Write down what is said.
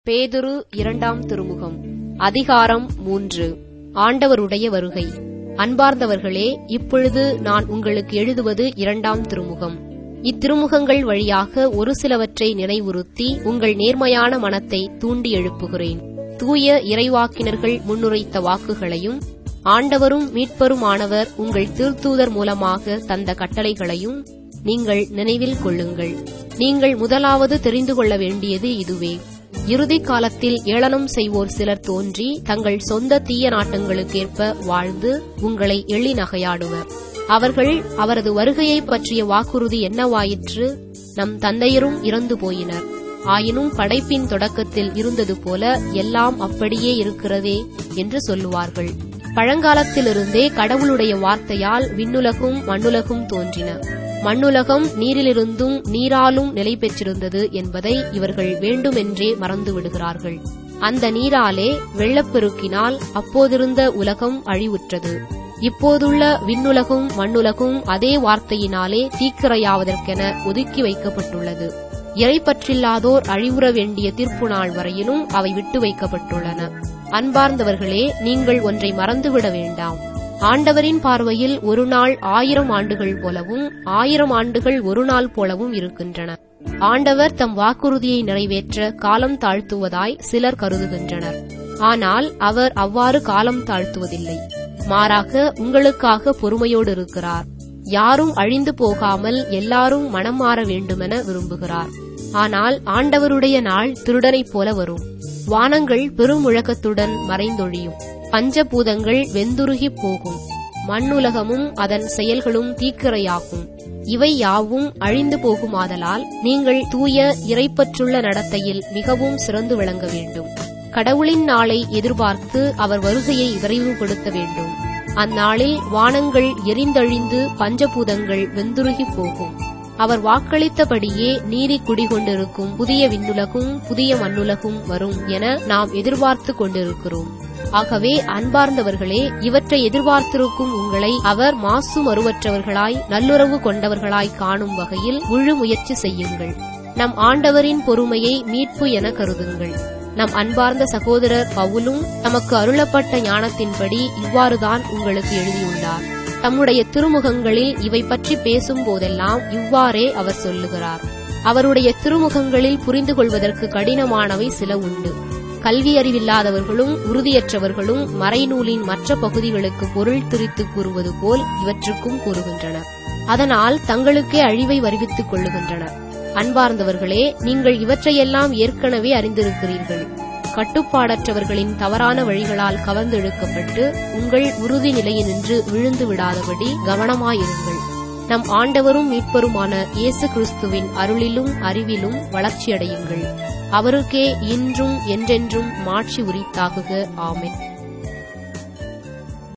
பேதுரு இரண்டாம் திருமுகம் அதிகாரம் மூன்று ஆண்டவருடைய வருகை அன்பார்ந்தவர்களே இப்பொழுது நான் உங்களுக்கு எழுதுவது இரண்டாம் திருமுகம் இத்திருமுகங்கள் வழியாக ஒரு சிலவற்றை நினைவுறுத்தி உங்கள் நேர்மையான மனத்தை தூண்டி எழுப்புகிறேன் தூய இறைவாக்கினர்கள் முன்னுரைத்த வாக்குகளையும் ஆண்டவரும் மீட்பருமானவர் உங்கள் திருத்தூதர் மூலமாக தந்த கட்டளைகளையும் நீங்கள் நினைவில் கொள்ளுங்கள் நீங்கள் முதலாவது தெரிந்து கொள்ள வேண்டியது இதுவே இறுதி காலத்தில் ஏளனம் செய்வோர் சிலர் தோன்றி தங்கள் சொந்த தீய நாட்டங்களுக்கேற்ப வாழ்ந்து உங்களை எள்ளி நகையாடுவர் அவர்கள் அவரது வருகையை பற்றிய வாக்குறுதி என்னவாயிற்று நம் தந்தையரும் இறந்து போயினர் ஆயினும் படைப்பின் தொடக்கத்தில் இருந்தது போல எல்லாம் அப்படியே இருக்கிறதே என்று சொல்லுவார்கள் பழங்காலத்திலிருந்தே கடவுளுடைய வார்த்தையால் விண்ணுலகும் மண்ணுலகும் தோன்றின மண்ணுலகம் நீரிலிருந்தும் நீராலும் நிலை பெற்றிருந்தது என்பதை இவர்கள் வேண்டுமென்றே மறந்து விடுகிறார்கள் அந்த நீராலே வெள்ளப்பெருக்கினால் அப்போதிருந்த உலகம் அழிவுற்றது இப்போதுள்ள விண்ணுலகும் மண்ணுலகும் அதே வார்த்தையினாலே தீக்கிரையாவதற்கென ஒதுக்கி வைக்கப்பட்டுள்ளது இறைப்பற்றில்லாதோர் அழிவுற வேண்டிய தீர்ப்பு நாள் வரையிலும் அவை விட்டு வைக்கப்பட்டுள்ளன அன்பார்ந்தவர்களே நீங்கள் ஒன்றை மறந்துவிட வேண்டாம் ஆண்டவரின் பார்வையில் ஒரு நாள் ஆயிரம் ஆண்டுகள் போலவும் ஆயிரம் ஆண்டுகள் ஒரு நாள் போலவும் இருக்கின்றன ஆண்டவர் தம் வாக்குறுதியை நிறைவேற்ற காலம் தாழ்த்துவதாய் சிலர் கருதுகின்றனர் ஆனால் அவர் அவ்வாறு காலம் தாழ்த்துவதில்லை மாறாக உங்களுக்காக பொறுமையோடு இருக்கிறார் யாரும் அழிந்து போகாமல் எல்லாரும் மனம் மாற வேண்டுமென விரும்புகிறார் ஆனால் ஆண்டவருடைய நாள் திருடனைப் போல வரும் வானங்கள் பெருமுழக்கத்துடன் மறைந்தொழியும் பஞ்சபூதங்கள் வெந்துருகிப் போகும் மண்ணுலகமும் அதன் செயல்களும் தீக்கிரையாகும் இவை யாவும் அழிந்து போகுமாதலால் நீங்கள் தூய இறைப்பற்றுள்ள நடத்தையில் மிகவும் சிறந்து விளங்க வேண்டும் கடவுளின் நாளை எதிர்பார்த்து அவர் வருகையை விரைவுபடுத்த வேண்டும் அந்நாளில் வானங்கள் எரிந்தழிந்து பஞ்சபூதங்கள் வெந்துருகிப் போகும் அவர் வாக்களித்தபடியே நீரி குடிகொண்டிருக்கும் புதிய விண்ணுலகும் புதிய மண்ணுலகும் வரும் என நாம் எதிர்பார்த்து கொண்டிருக்கிறோம் ஆகவே அன்பார்ந்தவர்களே இவற்றை எதிர்பார்த்திருக்கும் உங்களை அவர் மாசு மறுவற்றவர்களாய் நல்லுறவு கொண்டவர்களாய் காணும் வகையில் முழு முயற்சி செய்யுங்கள் நம் ஆண்டவரின் பொறுமையை மீட்பு என கருதுங்கள் நம் அன்பார்ந்த சகோதரர் பவுலும் நமக்கு அருளப்பட்ட ஞானத்தின்படி இவ்வாறுதான் உங்களுக்கு எழுதியுள்ளார் தம்முடைய திருமுகங்களில் இவை பற்றி பேசும் போதெல்லாம் இவ்வாறே அவர் சொல்லுகிறார் அவருடைய திருமுகங்களில் புரிந்து கொள்வதற்கு கடினமானவை சில உண்டு கல்வி அறிவில்லாதவர்களும் உறுதியற்றவர்களும் மறைநூலின் மற்ற பகுதிகளுக்கு பொருள் திரித்து கூறுவது போல் இவற்றுக்கும் கூறுகின்றனர் அதனால் தங்களுக்கே அழிவை வருவித்துக் கொள்ளுகின்றனர் அன்பார்ந்தவர்களே நீங்கள் இவற்றையெல்லாம் ஏற்கனவே அறிந்திருக்கிறீர்கள் கட்டுப்பாடற்றவர்களின் தவறான வழிகளால் கவர்ந்தெழுக்கப்பட்டு உங்கள் உறுதி நிலையினின்று விழுந்து விடாதபடி கவனமாயிருங்கள் நம் ஆண்டவரும் மீட்பருமான இயேசு கிறிஸ்துவின் அருளிலும் அறிவிலும் வளர்ச்சியடையுங்கள் அவருக்கே இன்றும் என்றென்றும் மாட்சி உரித்தாகுக ஆமென்